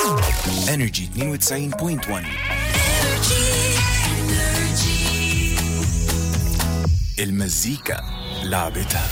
انرجي 92.1 المزيكا لعبتها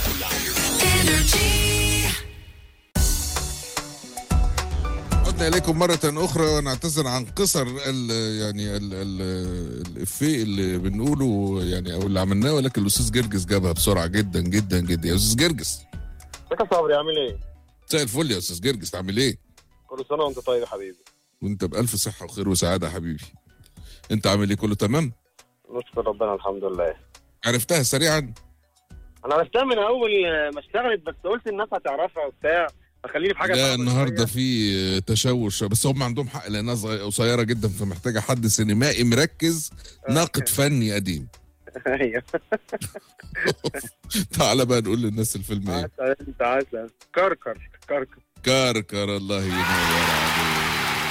عدنا اليكم مره اخرى ونعتذر عن قصر ال يعني ال ال الافيه اللي بنقوله يعني او اللي عملناه ولكن الاستاذ جرجس جابها بسرعه جدا جدا جدا يا استاذ جرجس ازيك يا صبري عامل ايه؟ مساء الفل يا استاذ جرجس عامل ايه؟ كل سنه وانت طيب يا حبيبي وانت بالف صحه وخير وسعاده يا حبيبي انت عامل ايه كله تمام؟ نشكر ربنا الحمد لله عرفتها سريعا انا عرفتها من اول ما اشتغلت بس قلت الناس هتعرفها وبتاع فخليني في حاجه لا صعبة النهارده شوية. في تشوش بس هم عندهم حق لانها صغ- قصيره جدا فمحتاجه حد سينمائي مركز ناقد فني قديم ايوه تعالى بقى نقول للناس الفيلم ايه عسل انت عسل كركر كركر كركر الله ينور عليك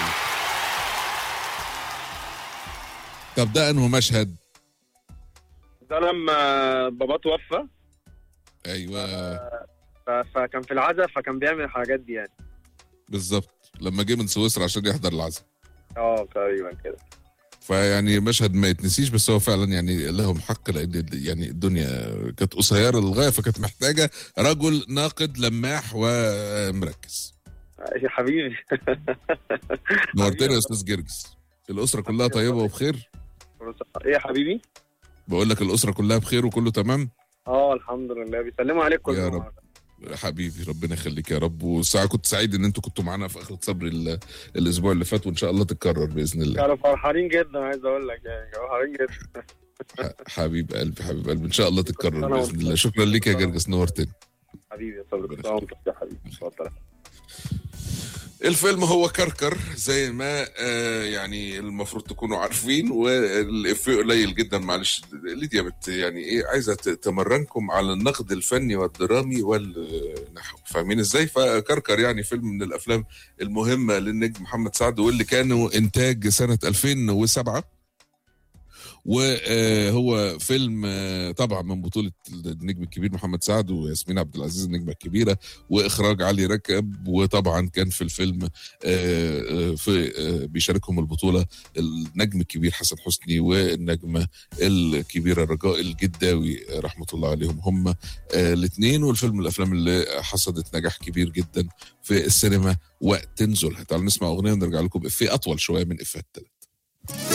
طب ده انه مشهد ده لما بابا توفى ايوه ف- فكان في العزاء فكان بيعمل الحاجات دي يعني بالظبط لما جه من سويسرا عشان يحضر العزاء اه تقريبا كده فيعني مشهد ما يتنسيش بس هو فعلا يعني لهم حق لان يعني الدنيا كانت قصيره للغايه فكانت محتاجه رجل ناقد لماح ومركز يا حبيبي نورتنا يا استاذ جرجس الاسره كلها طيبه وبخير ايه يا حبيبي؟ بقول لك الاسره كلها بخير وكله تمام اه الحمد لله بيسلموا عليك كل يا يوم. رب. حبيبي ربنا يخليك يا رب والساعه كنت سعيد ان انتوا كنتوا معانا في اخر صبر ال- الاسبوع اللي فات وان شاء الله تتكرر باذن الله كانوا فرحانين جدا عايز اقول لك يعني كانوا فرحانين جدا ح- حبيب قلبي حبيب قلبي ان شاء الله تتكرر أنا باذن وأنت. الله شكرا ليك يا جرجس نورتني حبيبي يا صبري كل سنة وانت طيب يا حبيبي اتفضل الفيلم هو كركر زي ما آه يعني المفروض تكونوا عارفين والإفيه قليل جدا معلش ليديا بت يعني ايه عايزه ت- تمرنكم على النقد الفني والدرامي والنحو فاهمين ازاي فكركر يعني فيلم من الافلام المهمه للنجم محمد سعد واللي كانوا انتاج سنه 2007 وهو فيلم آه، طبعا من بطولة النجم الكبير محمد سعد وياسمين عبد العزيز النجمة الكبيرة وإخراج علي ركب وطبعا كان في الفيلم آه، آه، في آه، بيشاركهم البطولة النجم الكبير حسن حسني والنجمة الكبيرة رجاء الجداوي آه، رحمة الله عليهم هم الاثنين والفيلم من الأفلام اللي حصدت نجاح كبير جدا في السينما وقت نزولها تعالوا نسمع أغنية ونرجع لكم بإفيه أطول شوية من إفيهات التلات